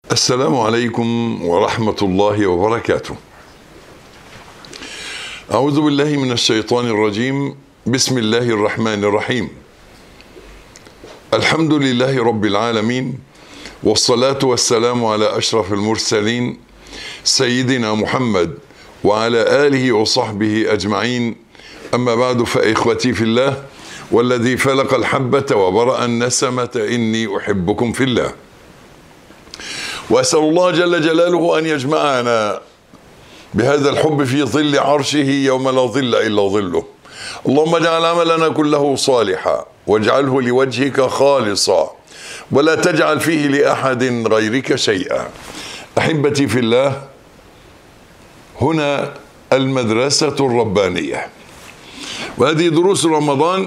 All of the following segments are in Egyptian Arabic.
السلام عليكم ورحمة الله وبركاته. أعوذ بالله من الشيطان الرجيم، بسم الله الرحمن الرحيم. الحمد لله رب العالمين والصلاة والسلام على أشرف المرسلين سيدنا محمد وعلى آله وصحبه أجمعين. أما بعد فإخوتي في الله والذي فلق الحبة وبرأ النسمة إني أحبكم في الله. واسال الله جل جلاله ان يجمعنا بهذا الحب في ظل عرشه يوم لا ظل الا ظله اللهم اجعل عملنا كله صالحا واجعله لوجهك خالصا ولا تجعل فيه لاحد غيرك شيئا احبتي في الله هنا المدرسه الربانيه وهذه دروس رمضان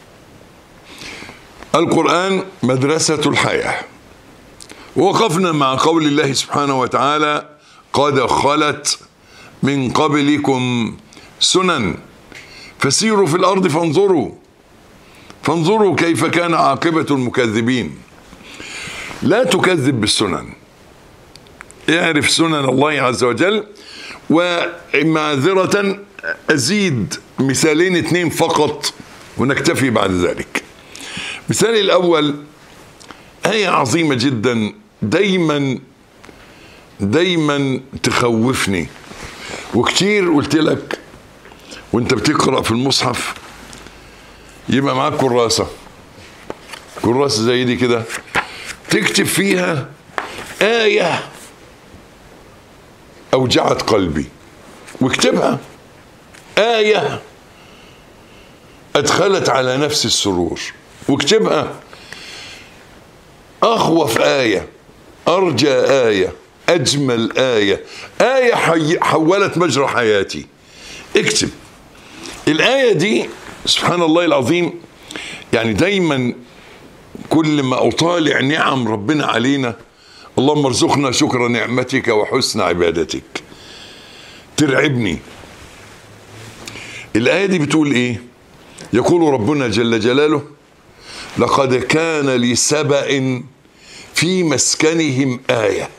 القران مدرسه الحياه وقفنا مع قول الله سبحانه وتعالى قد خلت من قبلكم سنن فسيروا في الارض فانظروا فانظروا كيف كان عاقبه المكذبين لا تكذب بالسنن اعرف سنن الله عز وجل ومعذرة أزيد مثالين اثنين فقط ونكتفي بعد ذلك مثال الأول آية عظيمة جدا دايما دايما تخوفني وكتير قلت لك وانت بتقرا في المصحف يبقى معاك كراسه كراسه زي دي كده تكتب فيها آية أوجعت قلبي واكتبها آية أدخلت على نفس السرور واكتبها أخوف آية أرجى آية أجمل آية آية حي... حولت مجرى حياتي اكتب الآية دي سبحان الله العظيم يعني دايما كل ما أطالع نعم ربنا علينا اللهم ارزقنا شكر نعمتك وحسن عبادتك ترعبني الآية دي بتقول إيه يقول ربنا جل جلاله لقد كان لسبأ في مسكنهم آية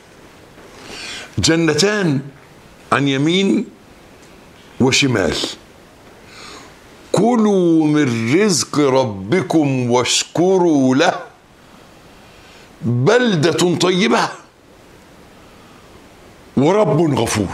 جنتان عن يمين وشمال كلوا من رزق ربكم واشكروا له بلدة طيبة ورب غفور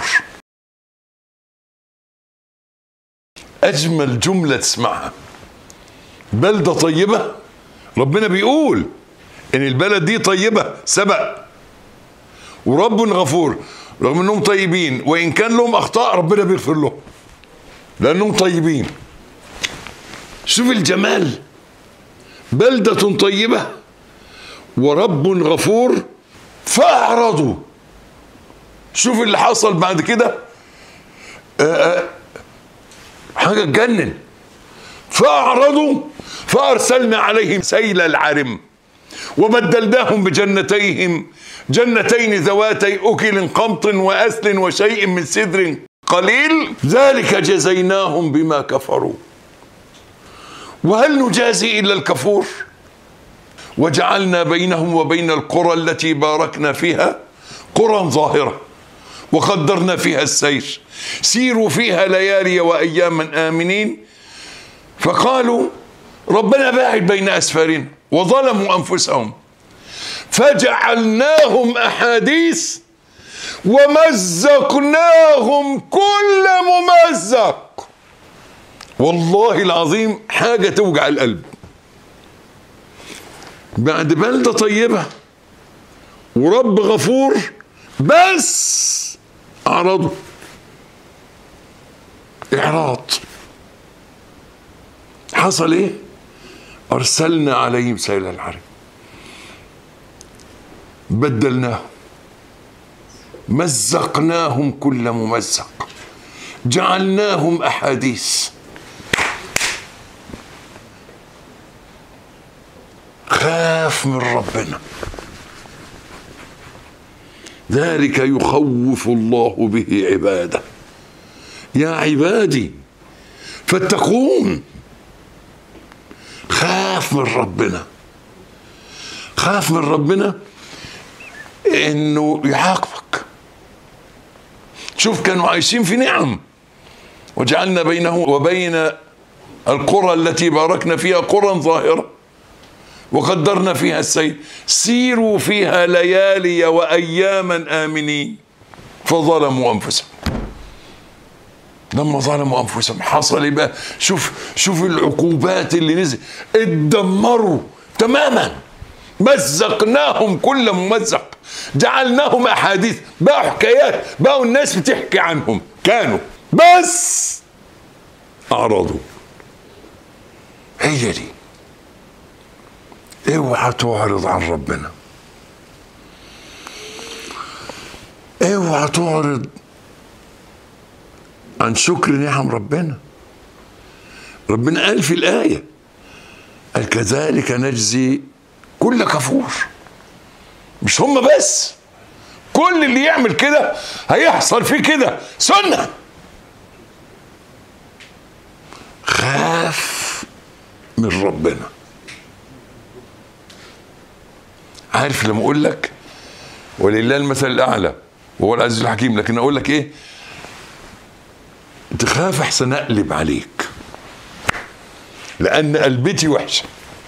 أجمل جملة تسمعها بلدة طيبة ربنا بيقول ان البلد دي طيبه سبق ورب غفور رغم انهم طيبين وان كان لهم اخطاء ربنا بيغفر لهم لانهم طيبين شوف الجمال بلده طيبه ورب غفور فاعرضوا شوف اللي حصل بعد كده حاجه تجنن فاعرضوا فارسلنا عليهم سيل العرم وبدلناهم بجنتيهم جنتين ذواتي اكل قمط واسل وشيء من سدر قليل ذلك جزيناهم بما كفروا وهل نجازي الا الكفور وجعلنا بينهم وبين القرى التي باركنا فيها قرى ظاهره وقدرنا فيها السير سيروا فيها ليالي واياما امنين فقالوا ربنا باعد بين اسفارنا وظلموا انفسهم فجعلناهم احاديث ومزقناهم كل ممزق والله العظيم حاجه توجع القلب بعد بلده طيبه ورب غفور بس اعرضوا اعراض حصل ايه أرسلنا عليهم سيل العرم بدلناهم مزقناهم كل ممزق جعلناهم أحاديث خاف من ربنا ذلك يخوف الله به عباده يا عبادي فاتقون خاف من ربنا خاف من ربنا انه يعاقبك شوف كانوا عايشين في نعم وجعلنا بينه وبين القرى التي باركنا فيها قرى ظاهرة وقدرنا فيها السير سيروا فيها ليالي وأياما آمنين فظلموا أنفسهم لما ظلموا أنفسهم حصل إيه بقى شوف شوف العقوبات اللي نزل اتدمروا تماما مزقناهم كل ممزق جعلناهم أحاديث بقوا حكايات بقوا الناس بتحكي عنهم كانوا بس أعرضوا هي دي اوعى تعرض عن ربنا اوعى تعرض عن شكر نعم ربنا ربنا قال في الآية قال كذلك نجزي كل كفور مش هم بس كل اللي يعمل كده هيحصل فيه كده سنة خاف من ربنا عارف لما اقول لك ولله المثل الاعلى وهو العزيز الحكيم لكن اقول لك ايه تخاف احسن اقلب عليك لان قلبتي وحشه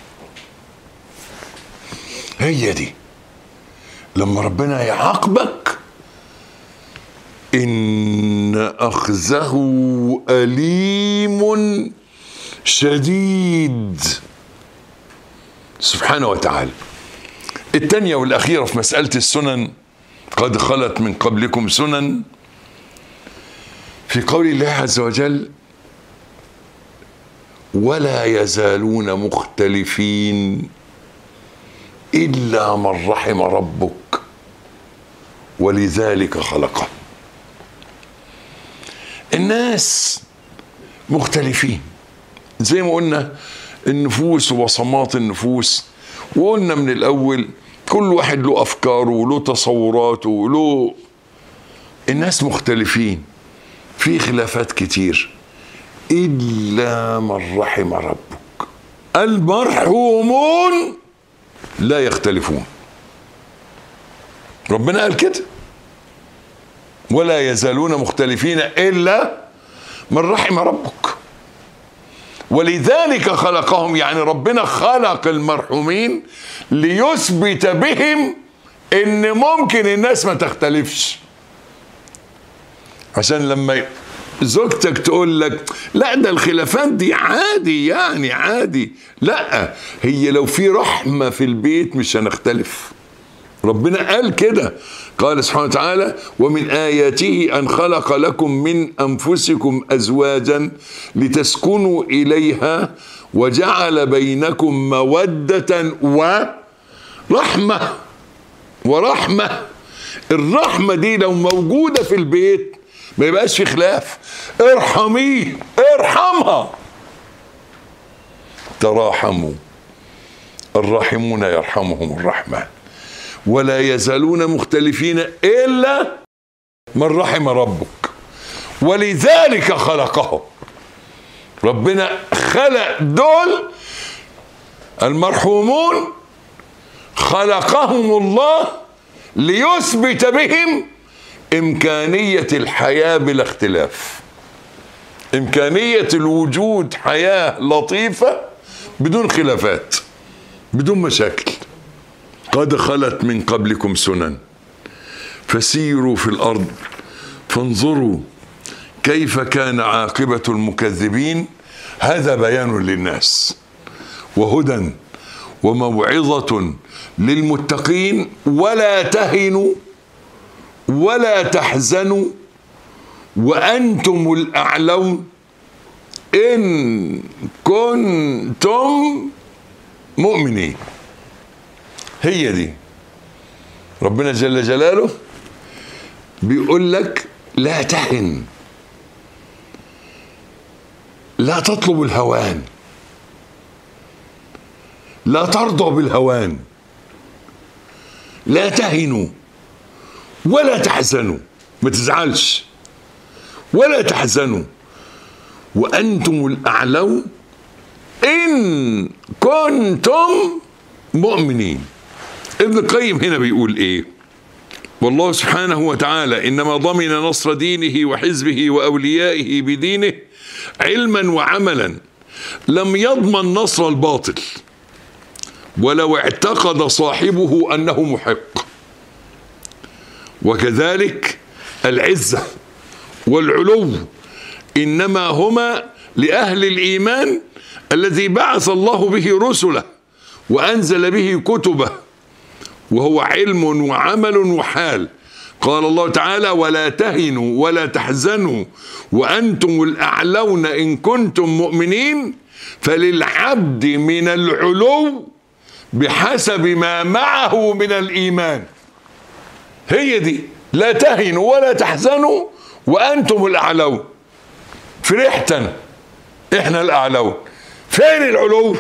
هي دي لما ربنا يعاقبك ان اخذه اليم شديد سبحانه وتعالى الثانية والأخيرة في مسألة السنن قد خلت من قبلكم سنن في قول الله عز وجل ولا يزالون مختلفين إلا من رحم ربك ولذلك خلقه الناس مختلفين زي ما قلنا النفوس وبصمات النفوس وقلنا من الاول كل واحد له افكاره وله تصوراته وله الناس مختلفين في خلافات كتير الا من رحم ربك المرحومون لا يختلفون ربنا قال كده ولا يزالون مختلفين الا من رحم ربك ولذلك خلقهم يعني ربنا خلق المرحومين ليثبت بهم ان ممكن الناس ما تختلفش عشان لما زوجتك تقول لك لا ده الخلافات دي عادي يعني عادي لا هي لو في رحمة في البيت مش هنختلف ربنا قال كده قال سبحانه وتعالى ومن آياته أن خلق لكم من أنفسكم أزواجا لتسكنوا إليها وجعل بينكم مودة ورحمة ورحمة الرحمة دي لو موجودة في البيت ما يبقاش في خلاف ارحميه ارحمها تراحموا الراحمون يرحمهم الرحمن ولا يزالون مختلفين الا من رحم ربك ولذلك خلقهم ربنا خلق دول المرحومون خلقهم الله ليثبت بهم امكانيه الحياه بلا اختلاف امكانيه الوجود حياه لطيفه بدون خلافات بدون مشاكل قد خلت من قبلكم سنن فسيروا في الارض فانظروا كيف كان عاقبه المكذبين هذا بيان للناس وهدى وموعظه للمتقين ولا تهنوا ولا تحزنوا وانتم الاعلون ان كنتم مؤمنين هي دي ربنا جل جلاله بيقول لك لا تهن لا تطلب الهوان لا ترضى بالهوان لا تهنوا ولا تحزنوا ما تزعلش ولا تحزنوا وانتم الاعلون ان كنتم مؤمنين ابن القيم هنا بيقول ايه والله سبحانه وتعالى انما ضمن نصر دينه وحزبه واوليائه بدينه علما وعملا لم يضمن نصر الباطل ولو اعتقد صاحبه انه محق وكذلك العزه والعلو انما هما لاهل الايمان الذي بعث الله به رسله وانزل به كتبه وهو علم وعمل وحال قال الله تعالى ولا تهنوا ولا تحزنوا وانتم الاعلون ان كنتم مؤمنين فللعبد من العلو بحسب ما معه من الايمان هي دي لا تهنوا ولا تحزنوا وانتم الاعلون فرحتا احنا الاعلون فين العلو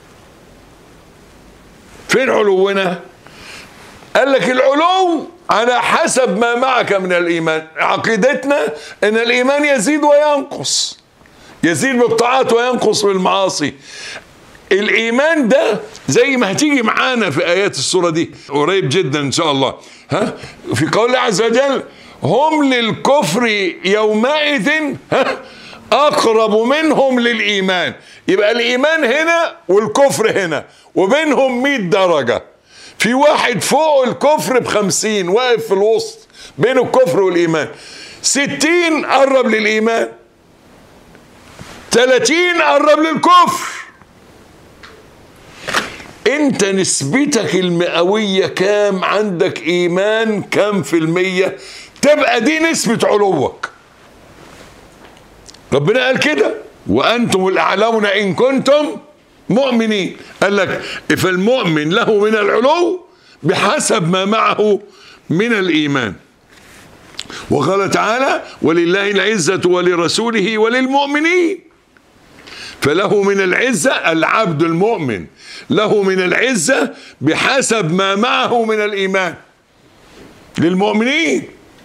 فين علونا قال لك العلو على حسب ما معك من الايمان عقيدتنا ان الايمان يزيد وينقص يزيد بالطاعات وينقص بالمعاصي الايمان ده زي ما هتيجي معانا في ايات السوره دي قريب جدا ان شاء الله ها في قول الله عز وجل هم للكفر يومئذ ها اقرب منهم للايمان يبقى الايمان هنا والكفر هنا وبينهم 100 درجه في واحد فوق الكفر بخمسين واقف في الوسط بين الكفر والايمان ستين قرب للايمان تلاتين قرب للكفر انت نسبتك المئوية كام عندك ايمان كام في المية تبقى دي نسبة علوك ربنا قال كده وانتم الاعلون ان كنتم مؤمنين قال لك فالمؤمن له من العلو بحسب ما معه من الايمان وقال تعالى ولله العزه ولرسوله وللمؤمنين فله من العزه العبد المؤمن له من العزه بحسب ما معه من الايمان للمؤمنين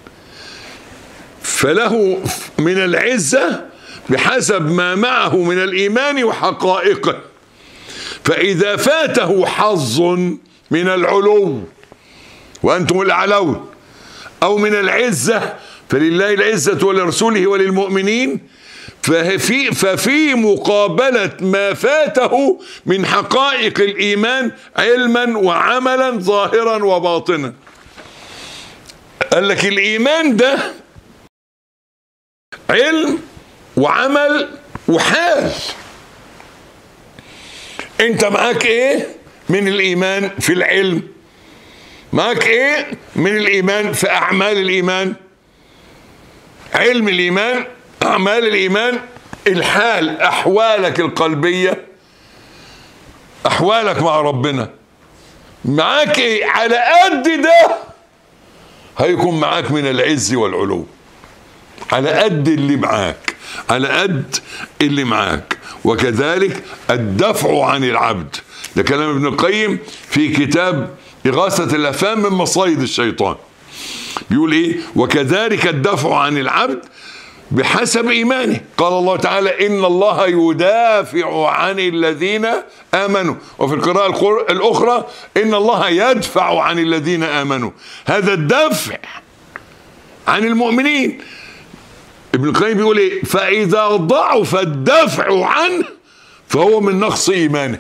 فله من العزه بحسب ما معه من الايمان وحقائقه فاذا فاته حظ من العلو وانتم الاعلون او من العزه فلله العزه ولرسوله وللمؤمنين ففي ففي مقابله ما فاته من حقائق الايمان علما وعملا ظاهرا وباطنا قال لك الايمان ده علم وعمل وحال انت معاك ايه من الايمان في العلم معاك ايه من الايمان في اعمال الايمان علم الايمان اعمال الايمان الحال احوالك القلبيه احوالك مع ربنا معاك ايه على قد ده هيكون معاك من العز والعلو على قد اللي معاك على قد اللي معاك وكذلك الدفع عن العبد ده كلام ابن القيم في كتاب إغاثة الأفهام من مصايد الشيطان بيقول إيه وكذلك الدفع عن العبد بحسب إيمانه قال الله تعالى إن الله يدافع عن الذين آمنوا وفي القراءة الأخرى إن الله يدفع عن الذين آمنوا هذا الدفع عن المؤمنين ابن القيم بيقول ايه فاذا ضعف الدفع عنه فهو من نقص ايمانه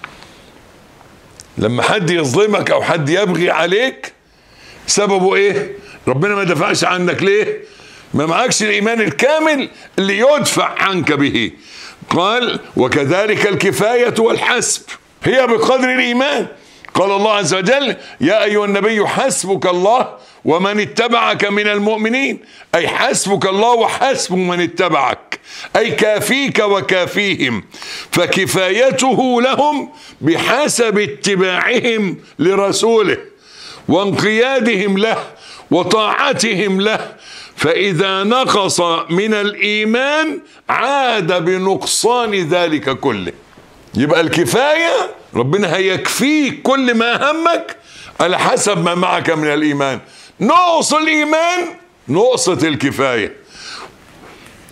لما حد يظلمك او حد يبغي عليك سببه ايه ربنا ما دفعش عنك ليه ما معكش الايمان الكامل اللي يدفع عنك به قال وكذلك الكفايه والحسب هي بقدر الايمان قال الله عز وجل يا ايها النبي حسبك الله ومن اتبعك من المؤمنين اي حسبك الله وحسب من اتبعك اي كافيك وكافيهم فكفايته لهم بحسب اتباعهم لرسوله وانقيادهم له وطاعتهم له فاذا نقص من الايمان عاد بنقصان ذلك كله يبقى الكفايه ربنا هيكفيك كل ما همك على حسب ما معك من الايمان نقص الايمان نقصة الكفايه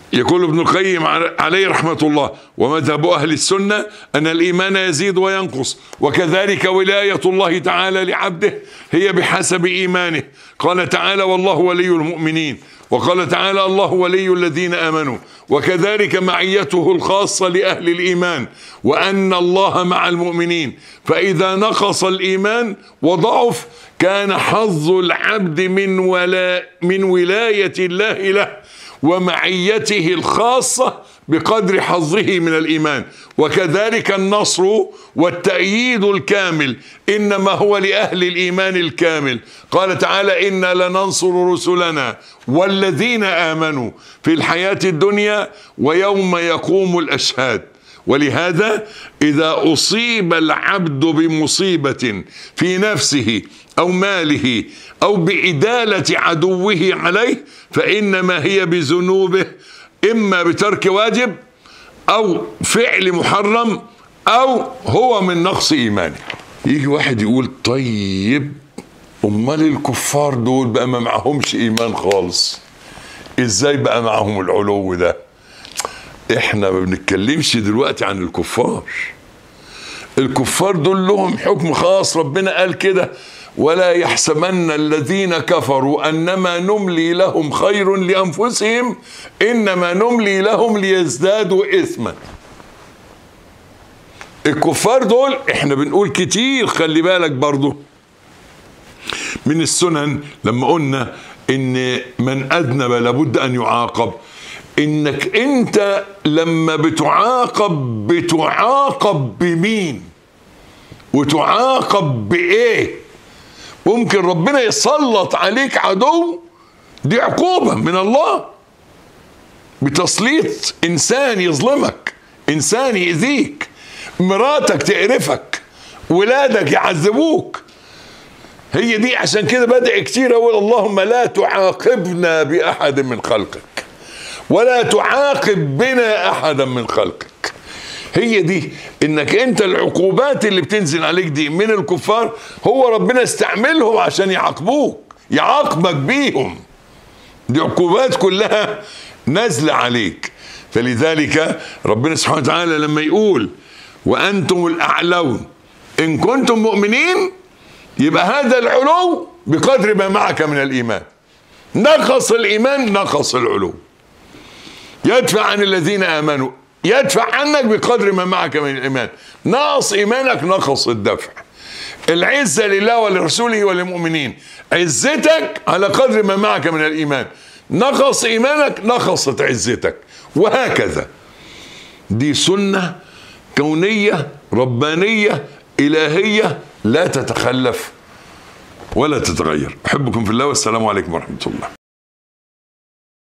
يقول ابن القيم عليه رحمة الله ومذهب أهل السنة أن الإيمان يزيد وينقص وكذلك ولاية الله تعالى لعبده هي بحسب إيمانه قال تعالى والله ولي المؤمنين وقال تعالى الله ولي الذين امنوا وكذلك معيته الخاصه لاهل الايمان وان الله مع المؤمنين فاذا نقص الايمان وضعف كان حظ العبد من ولا من ولايه الله له ومعيته الخاصه بقدر حظه من الايمان وكذلك النصر والتأييد الكامل انما هو لاهل الايمان الكامل قال تعالى انا لننصر رسلنا والذين امنوا في الحياه الدنيا ويوم يقوم الاشهاد ولهذا اذا اصيب العبد بمصيبه في نفسه او ماله او بعداله عدوه عليه فانما هي بذنوبه اما بترك واجب او فعل محرم او هو من نقص ايمانه يجي واحد يقول طيب امال الكفار دول بقى ما معهمش ايمان خالص ازاي بقى معهم العلو ده احنا ما بنتكلمش دلوقتي عن الكفار الكفار دول لهم حكم خاص ربنا قال كده ولا يحسبن الذين كفروا انما نملي لهم خير لانفسهم انما نملي لهم ليزدادوا اثما الكفار دول احنا بنقول كتير خلي بالك برضو من السنن لما قلنا ان من اذنب لابد ان يعاقب انك انت لما بتعاقب بتعاقب بمين وتعاقب بايه ممكن ربنا يسلط عليك عدو دي عقوبه من الله بتسليط انسان يظلمك انسان يأذيك مراتك تقرفك ولادك يعذبوك هي دي عشان كده بدأ كتير اقول اللهم لا تعاقبنا باحد من خلقك ولا تعاقب بنا احدا من خلقك هي دي انك انت العقوبات اللي بتنزل عليك دي من الكفار هو ربنا استعملهم عشان يعاقبوك يعاقبك بيهم دي عقوبات كلها نازله عليك فلذلك ربنا سبحانه وتعالى لما يقول وانتم الاعلون ان كنتم مؤمنين يبقى هذا العلو بقدر ما معك من الايمان نقص الايمان نقص العلو يدفع عن الذين امنوا يدفع عنك بقدر ما معك من الايمان نقص ايمانك نقص الدفع العزه لله ولرسوله وللمؤمنين عزتك على قدر ما معك من الايمان نقص ايمانك نقصت عزتك وهكذا دي سنه كونيه ربانيه الهيه لا تتخلف ولا تتغير احبكم في الله والسلام عليكم ورحمه الله